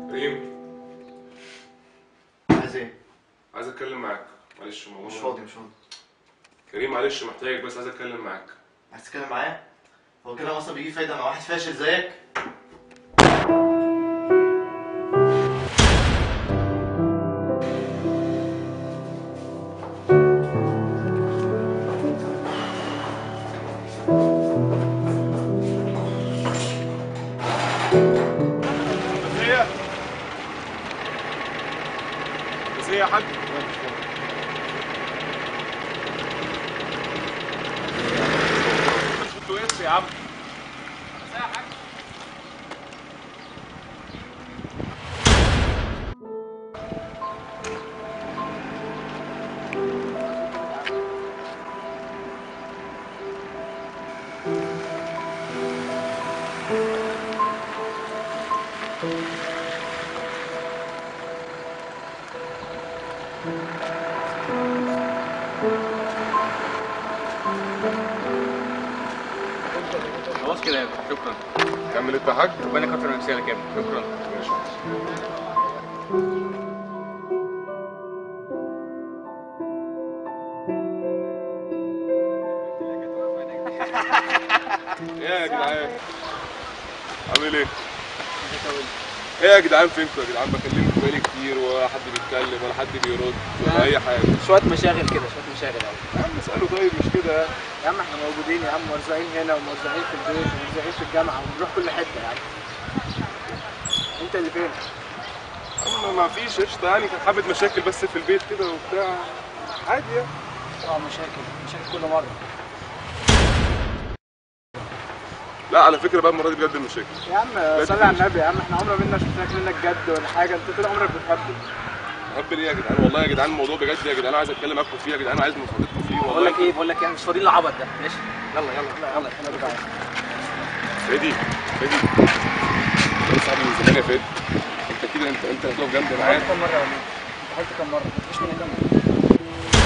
ريم عايز ايه؟ عايز اتكلم معاك معلش الموضوع مش فاضي مش فاضي كريم معلش محتاجك بس عايز اتكلم معاك عايز تتكلم معايا؟ هو كده اصلا بيجيب فايدة مع واحد فاشل زيك؟ بس هي بس هي يا حاج بس كنتوا ايه يا عم خلاص كده شكرا كمل انت يا حاج ربنا يكتر نفسي لك يا ابني شكرا ماشي ايه يا جدعان عامل ايه؟ ايه يا جدعان فينكم يا جدعان بكلمكم بقالي كتير ولا حد بيتكلم ولا حد بيرد ولا اي حاجه شويه مشاغل كده شويه مشاغل قوي يا عم اساله طيب مش كده يعني يا عم احنا موجودين يا عم موزعين هنا وموزعين في البيت وموزعين في الجامعه وبنروح كل حته يا عم انت اللي فين؟ اما ما فيش قشطه يعني كان حبه مشاكل بس في البيت كده وبتاع عادي يعني اه مشاكل مشاكل كل مره لا على فكره بقى المره دي بجد مشاكل يا عم صلي على النبي يا عم احنا عمرنا منا شفناك منك جد ولا حاجه انت طول عمرك بتهبل رب ليه يا جدعان والله يا جدعان الموضوع بجد يا جدعان عايز اتكلم معاكم فيه يا جدعان عايز مساعدتكم فيه والله بقول لك ايه بقول لك ايه مش فاضيين للعبط ده ماشي يلا يلا يلا يلا يلا فادي فادي انت صاحبي من زمان يا فادي انت كده انت انت هتقف جنبي معايا حاولت كم مره يا وليد حاولت كم مره مفيش مني كم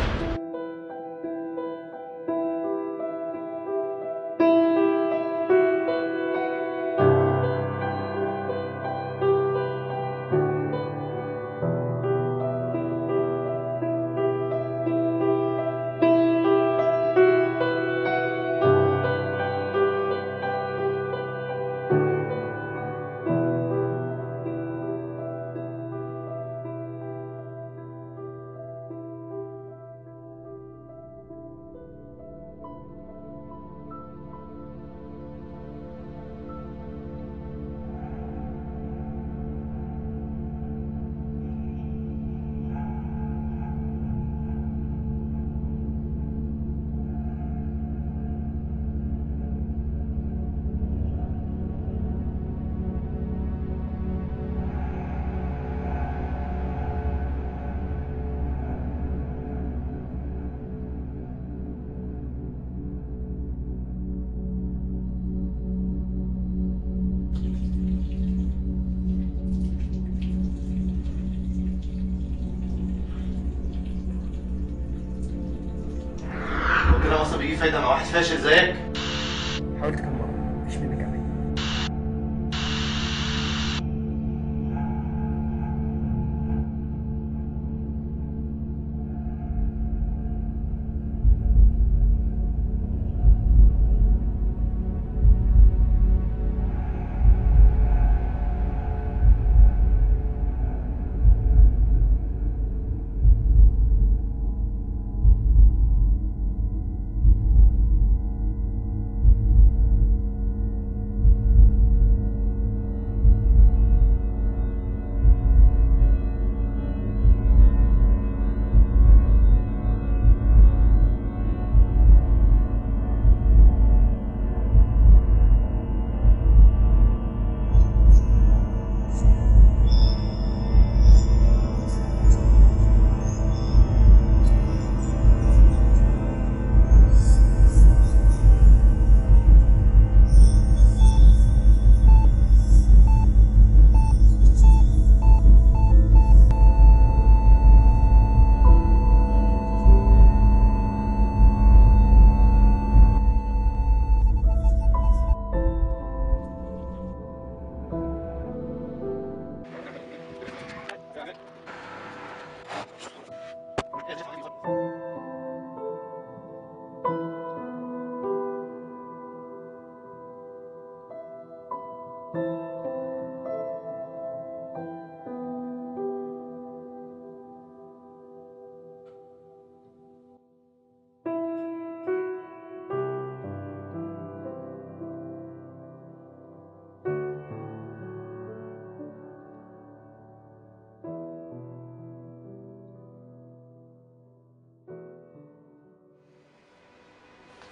هو كده اصلا بيجيب فايدة مع واحد فاشل زيك؟ حاولت كم مره مفيش مني كم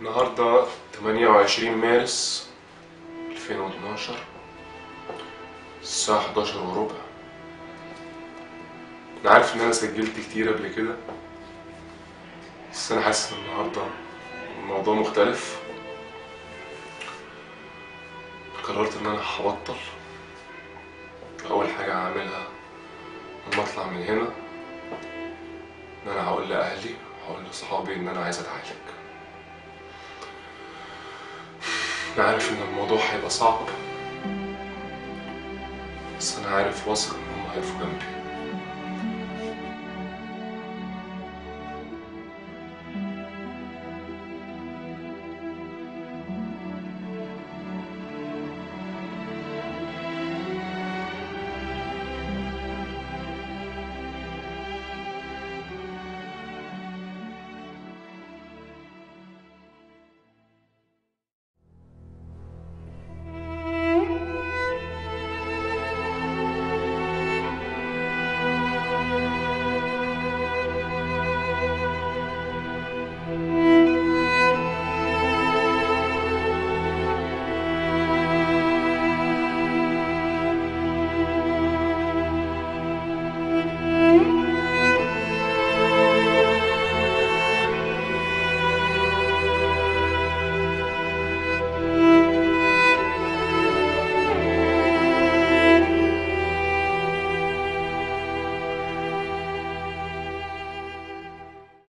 النهاردة 28 مارس 2012 الساعة 11 وربع أنا عارف إن أنا سجلت كتير قبل كده بس أنا حاسس إن النهاردة الموضوع مختلف قررت إن أنا هبطل أول حاجة هعملها لما أطلع من هنا إن أنا هقول لأهلي هقول لصحابي إن أنا عايز أتعالج أنا عارف إن الموضوع هيبقى صعب بس أنا عارف واثق إن هم هيقفوا جنبي